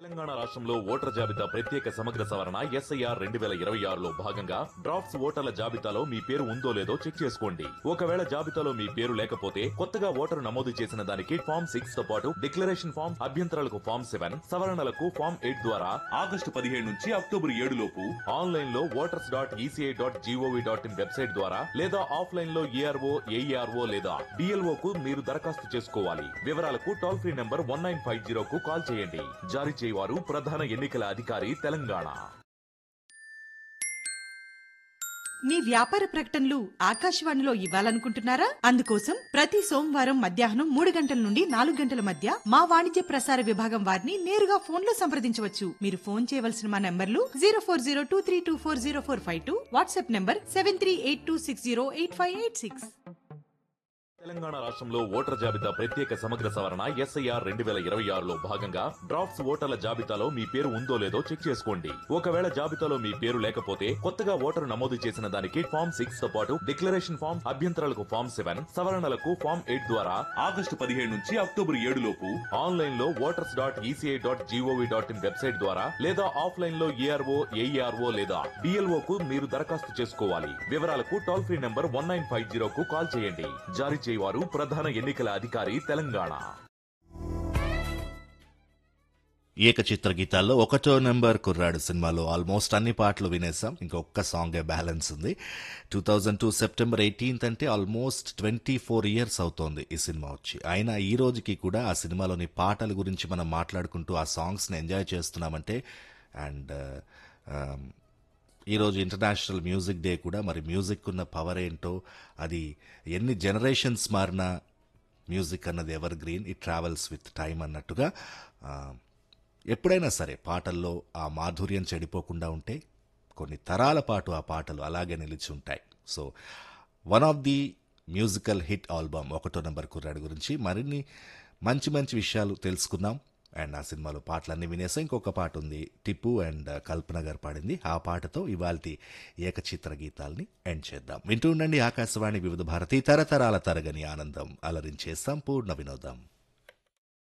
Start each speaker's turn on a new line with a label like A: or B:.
A: తెలంగాణ రాష్ట్రంలో ఓటర్ జాబితా ప్రత్యేక సమగ్ర సవరణ ఎస్ఐఆర్ రెండు వేల ఇరవై ఆరులో భాగంగా డ్రాఫ్ట్స్ ఓటర్ల జాబితాలో మీ పేరు ఉందో లేదో చెక్ చేసుకోండి ఒకవేళ జాబితాలో మీ పేరు లేకపోతే కొత్తగా ఓటరు నమోదు చేసిన దానికి ఫామ్ సిక్స్ తో పాటు డిక్లరేషన్ ఫామ్ అభ్యంతరాలకు ఫామ్ సెవెన్ సవరణలకు ఫామ్ ఎయిట్ ద్వారా ఆగస్టు పదిహేడు నుంచి అక్టోబర్ ఏడు లోపు ఆన్లైన్ లో voters dot ECI dot GOV dot in website ద్వారా లేదా ఆఫ్లైన్ లో ఏఆర్ఓ ఏఈఆర్ఓ లేదా డిఎల్ఓ కు మీరు దరఖాస్తు చేసుకోవాలి వివరాలకు toll free number one nine five zero కు కాల్ చేయండి జారీ చేయవారు ప్రధాన ఎన్నికల అధికారి తెలంగాణ
B: మీ వ్యాపార ప్రకటనలు ఆకాశవాణిలో ఇవ్వాలనుకుంటున్నారా అందుకోసం ప్రతి సోమవారం మధ్యాహ్నం మూడు గంటల నుండి నాలుగు గంటల మధ్య మా వాణిజ్య ప్రసార విభాగం వారిని నేరుగా ఫోన్ లో సంప్రదించవచ్చు మీరు ఫోన్ చేయవలసిన మా నంబర్లు zero four zero two three two four zero four five two WhatsApp number seven three eight two six zero eight five eight six
A: Telangana రాష్ట్రంలో ఓటర్ జాబితా ప్రత్యేక సమగ్ర సవరణ ఎస్ఐఆర్ రెండు వేల ఇరవై ఆరులో భాగంగా డ్రాఫ్ట్స్ ఓటర్ల జాబితాలో మీ పేరు ఉందో లేదో చెక్ చేసుకోండి ఒకవేళ జాబితాలో మీ పేరు లేకపోతే కొత్తగా ఓటరు నమోదు చేసిన దానికి ఫామ్ సిక్స్ తో పాటు డిక్లరేషన్ ఫామ్ అభ్యంతరాలకు ఫామ్ సెవెన్ సవరణలకు ఫామ్ ఎయిట్ ద్వారా ఆగస్టు పదిహేడు నుంచి అక్టోబర్ ఏడు లోపు ఆన్లైన్ లో voters dot ECI dot GOV dot in website ద్వారా లేదా ఆఫ్లైన్ లో ఏఆర్ఓ ఏఈఆర్ఓ లేదా డిఎల్ఓ కు మీరు దరఖాస్తు చేసుకోవాలి వివరాలకు toll free number one nine five zero కు కాల్ చేయండి జారీ చేయవారు ప్రధాన ఎన్నికల అధికారి తెలంగాణ
C: ఏకచిత్ర గీతాల్లో ఒకటో నెంబర్ కుర్రాడు సినిమాలో ఆల్మోస్ట్ అన్ని పాటలు వినేసాం ఇంకొక సాంగే బ్యాలెన్స్ ఉంది two thousand two September eighteenth అంటే ఆల్మోస్ట్ ట్వంటీ ఫోర్ ఇయర్స్ అవుతోంది ఈ సినిమా వచ్చి అయినా ఈ రోజుకి కూడా ఆ సినిమాలోని పాటల గురించి మనం మాట్లాడుకుంటూ ఆ సాంగ్స్ని ఎంజాయ్ చేస్తున్నామంటే అండ్ ఈరోజు ఇంటర్నేషనల్ మ్యూజిక్ డే కూడా మరి మ్యూజిక్ ఉన్న పవర్ ఏంటో అది ఎన్ని జనరేషన్స్ మారినా మ్యూజిక్ అన్నది evergreen it travels with time అన్నట్టుగా ఆ, ఎప్పుడైనా సరే పాటల్లో ఆ మాధుర్యం చెడిపోకుండా ఉంటే కొన్ని తరాల పాటు ఆ పాటలు అలాగే నిలిచి ఉంటాయి so one of the musical hit album ఒకటో నెంబర్ కుర్రాడు గురించి మరిన్ని మంచి మంచి విషయాలు తెలుసుకుందాం అండ్ ఆ సినిమాలో పాటలన్నీ వినేసాం ఇంకొక పాట ఉంది టిప్పు అండ్ కల్పన గారు పాడింది ఆ పాటతో ఇవాల్టి ఏకచిత్ర గీతాల్ని ఎండ్ చేద్దాం వింటూ ఉండండి ఆకాశవాణి వివిధ భారతి తరతరాల తరగని ఆనందం అలరించే సంపూర్ణ వినోదం